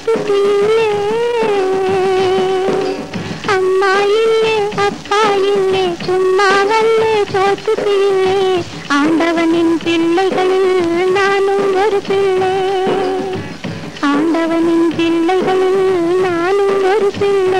சோத்துக்கு இல்லே அம்மா இல்லே அப்பா இல்லே சும்மா வல்லே சோத்துக்கு இல்லே ஆண்டவனின் பிள்ளைகளில் நானும் ஒரு பிள்ளை ஆண்டவனின் பிள்ளைகளில் நானும் ஒரு பிள்ளை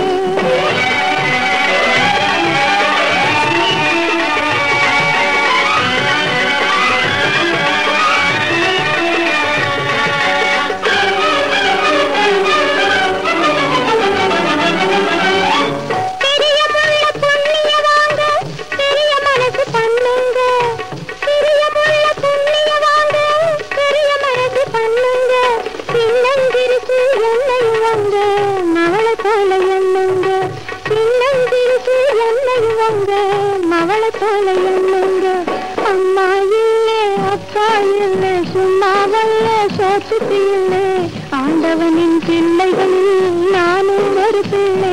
பெரிய முள்ள புண்ணிய வாங்க பெரிய மனசு பண்ணுங்க பெரிய முள்ள புண்ணிய வாங்க பெரிய மனசு பண்ணுங்க சின்னஞ்சிரிச்சு என்னையும் வாங்க மவளை போல எண்ணுங்க சின்னஞ்சிரிச்சு என்னையும் வாங்க மவளை போல எண்ணுங்க அம்மா இல்லை அப்பா இல்லை சும்மா வல்ல சோத்துக்கு இல்லை ஆண்டவனின் பிள்ளைகளில் நானும் ஒரு பிள்ளை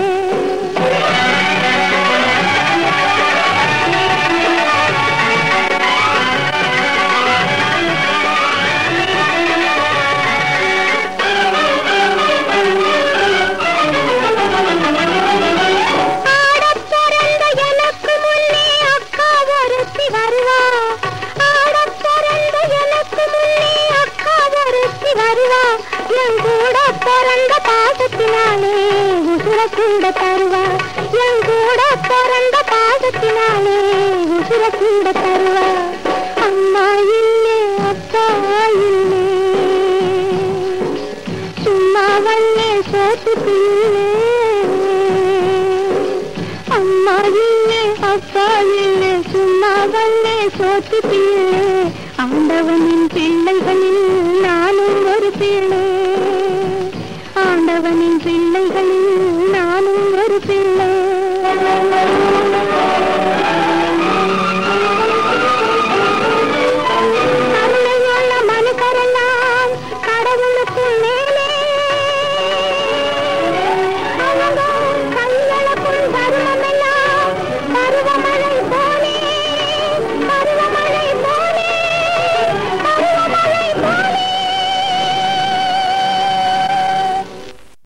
ஆடப் பிறந்த எனக்கு முன்னே அக்கா ஒருத்தி வருவா ஆடப் பிறந்த எனக்கு முன்னே அக்கா ஒருத்தி வருவா என் கூட பிறந்த பாசத்தினாலே உசுர கூட தருவா என் கூட பிறந்த பாசத்தினாலே உசுர கூட தருவா அம்மா இல்லே அப்பா இல்லே சும்மா வல்லே சோத்துக்கு இல்லே அம்மா இல்லை அப்பா இல்லை சும்மா வல்லே சோத்துக்கு இல்லை ஆண்டவனின் பிள்ளைகளில் நானும் ஒரு பிள்ளை ஆண்டவனின் பிள்ளைகளில் நானும் ஒரு பிள்ளை